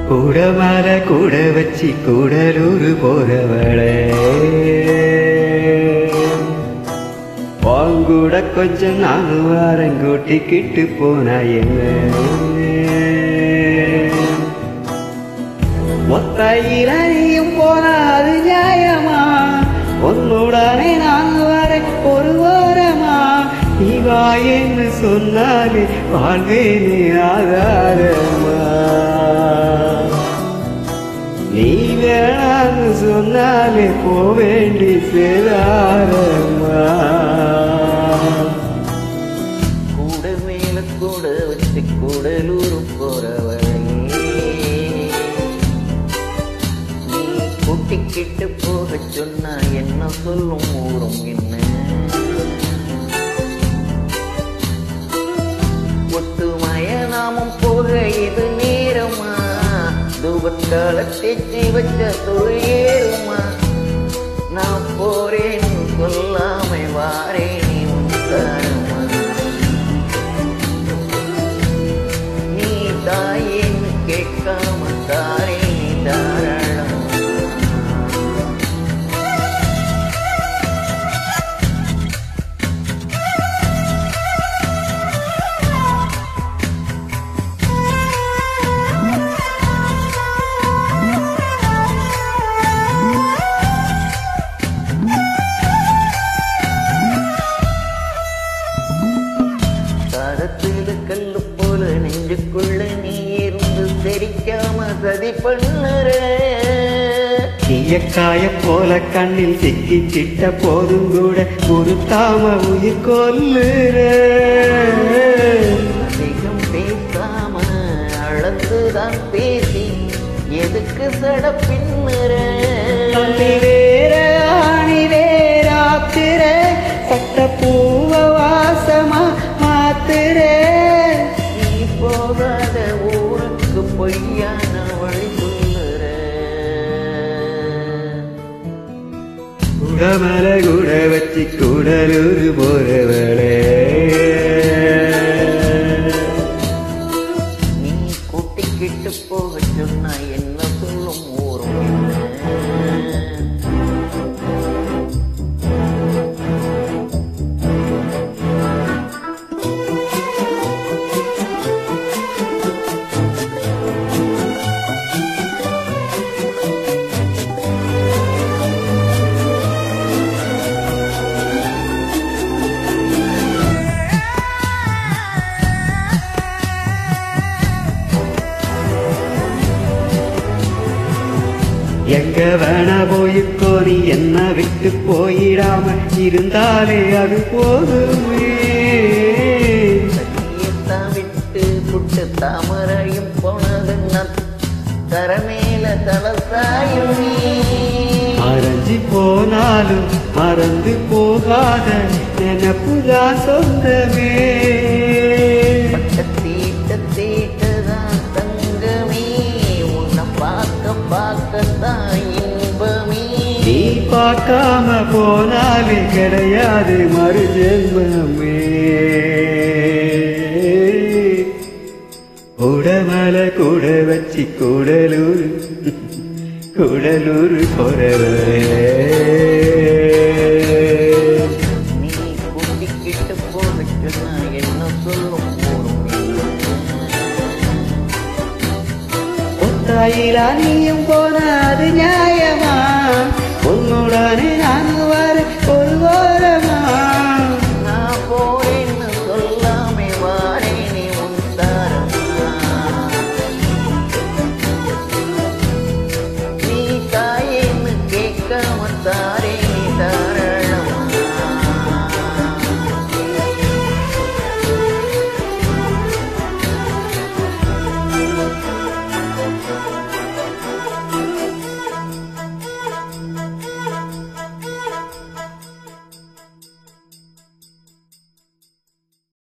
கூட மர கூட வச்சு கூடலூர் போறவளே வாங்கூட கொஞ்சம் நானும் வாரம் கூட்டிக்கிட்டு போனா என்ன ஒத்தையிலையும் போனா அது நியாயமா உன்னுடனே நான் வர ஒரு வாரமா நீ வா என்று சொன்னாலே வாழ்வேனே ஆதாரமா நீ வேணான்னு சொன்னாலே போவேண்டி சேதாரமா கூட மேல கூட வச்சு கூடலூர் போறவளே நீ கூட்டிக்கிட்டு போக சொன்னா என்ன சொல்லும் ஊரும் என்ன ஒத்துமய நாமம் போக இது நேரமா தூபத்தால தேச்சி வச்ச தொழிலேருமா நான் போறேன் சொல்லாம வாரேன் நீ உன்காரமா நீ தாயேன்னு கேட்காம தாரே நீ தாராளமா காரத்தில கல்லு போல நெஞ்சுக்குள்ள நீ இருந்து தெரிக்காம சதி பண்ணுற தீயக்காய போல கண்ணில் சிக்கி கிட்ட போதும் கூட உருத்தாம உயிர் கொல்லுற அதிகம் பேசாம அளந்துதான் பேசி எதுக்கு சட பின்னுற தம்பி வேற ஆணி வேறாத்திர சட்ட பூவ வாசமா மாத்துற நீ போகாத ஊருக்கு பொய்யான வழி சொல்லுற குடமல குட வச்சு குடலூர் போறவளே நீ கூட்டிக்கிட்டு போக சொன்னா என்ன சொல்லும் ஊரும் என்ன எங்க வேணா போய்க்கோ நீ என்ன விட்டு போயிடாம இருந்தாலே அது போதுமே சத்தியத்தான் விட்டு புட்டு தாமரையும் போனது நான் தரமேல தலசாயும் நீ மறைஞ்சு போனாலும் மறந்து போகாத நினப்புதான் சொந்தமே பட்ட தீட்ட தீட்டதான் தங்கமே உன்னை பார்க்க பார்க்கத்தான் இன்பமே நீ பார்க்காம போனாலே கிடையாது மறு ஜென்மமே உடமல கூட வச்சு கூடலூர் கூடலூர் போறவரே நீ கூட்டிக்கிட்டு போக சொன்னா என்ன சொல்லும் ஊரும் ஒத்தாயிலா நீயும் போன அது நியாயமா உன்னுடனே